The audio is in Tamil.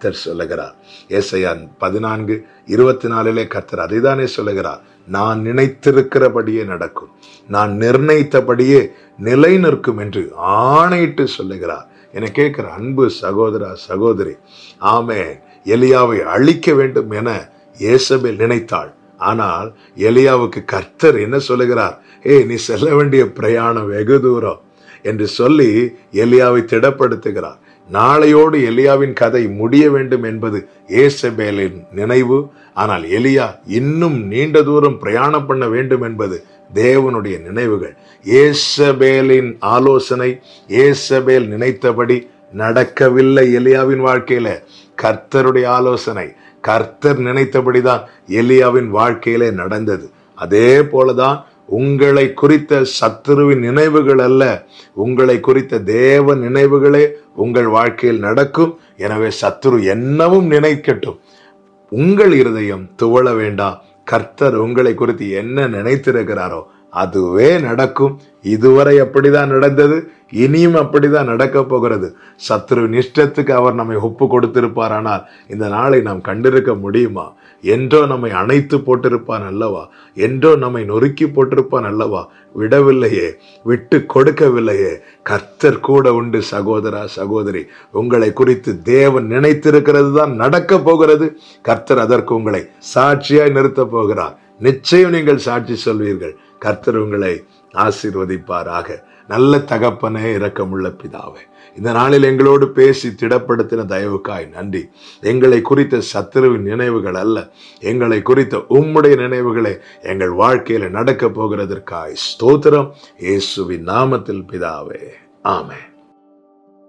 கர்த்தர் சொல்லுகிறார் ஏசையான் பதினான்கு இருபத்தி நாலிலே கர்த்தர் அதைதானே சொல்லுகிறார் நான் நினைத்திருக்கிறபடியே நடக்கும் நான் நிர்ணயித்தபடியே நிலை நிற்கும் என்று ஆணையிட்டு சொல்லுகிறார் என கேட்கிற அன்பு சகோதரா சகோதரி ஆமே எலியாவை அழிக்க வேண்டும் என ஏசபேல் நினைத்தாள் ஆனால் எலியாவுக்கு கர்த்தர் என்ன சொல்லுகிறார் ஏய் நீ செல்ல வேண்டிய பிரயாணம் வெகு தூரம் என்று சொல்லி எலியாவை திடப்படுத்துகிறார் நாளையோடு எலியாவின் கதை முடிய வேண்டும் என்பது ஏசபேலின் நினைவு ஆனால் எலியா இன்னும் நீண்ட தூரம் பிரயாணம் பண்ண வேண்டும் என்பது தேவனுடைய நினைவுகள் ஏசபேலின் ஆலோசனை ஏசபேல் நினைத்தபடி நடக்கவில்லை எலியாவின் வாழ்க்கையில கர்த்தருடைய ஆலோசனை கர்த்தர் நினைத்தபடிதான் எலியாவின் வாழ்க்கையிலே நடந்தது அதே போலதான் உங்களை குறித்த சத்துருவின் நினைவுகள் அல்ல உங்களை குறித்த தேவ நினைவுகளே உங்கள் வாழ்க்கையில் நடக்கும் எனவே சத்துரு என்னவும் நினைக்கட்டும் உங்கள் இருதயம் துவள வேண்டாம் கர்த்தர் உங்களை குறித்து என்ன நினைத்திருக்கிறாரோ அதுவே நடக்கும் இதுவரை அப்படிதான் நடந்தது இனியும் அப்படிதான் நடக்க போகிறது சத்ருவின் இஷ்டத்துக்கு அவர் நம்மை ஒப்பு கொடுத்திருப்பாரானால் இந்த நாளை நாம் கண்டிருக்க முடியுமா என்றோ நம்மை அணைத்து போட்டிருப்பான் அல்லவா என்றோ நம்மை நொறுக்கி போட்டிருப்பான் அல்லவா விடவில்லையே விட்டு கொடுக்கவில்லையே கர்த்தர் கூட உண்டு சகோதரா சகோதரி உங்களை குறித்து தேவன் நினைத்திருக்கிறது தான் நடக்க போகிறது கர்த்தர் அதற்கு உங்களை சாட்சியாய் நிறுத்த போகிறார் நிச்சயம் நீங்கள் சாட்சி சொல்வீர்கள் கர்த்தர் உங்களை ஆசீர்வதிப்பாராக நல்ல தகப்பனே இரக்கமுள்ள பிதாவே இந்த நாளில் எங்களோடு பேசி திடப்படுத்தின தயவுக்காய் நன்றி எங்களை குறித்த சத்துருவின் நினைவுகள் அல்ல எங்களை குறித்த உம்முடைய நினைவுகளே எங்கள் வாழ்க்கையில நடக்க போகிறதற்காய் ஸ்தோத்திரம் இயேசுவின் நாமத்தில் பிதாவே ஆமென்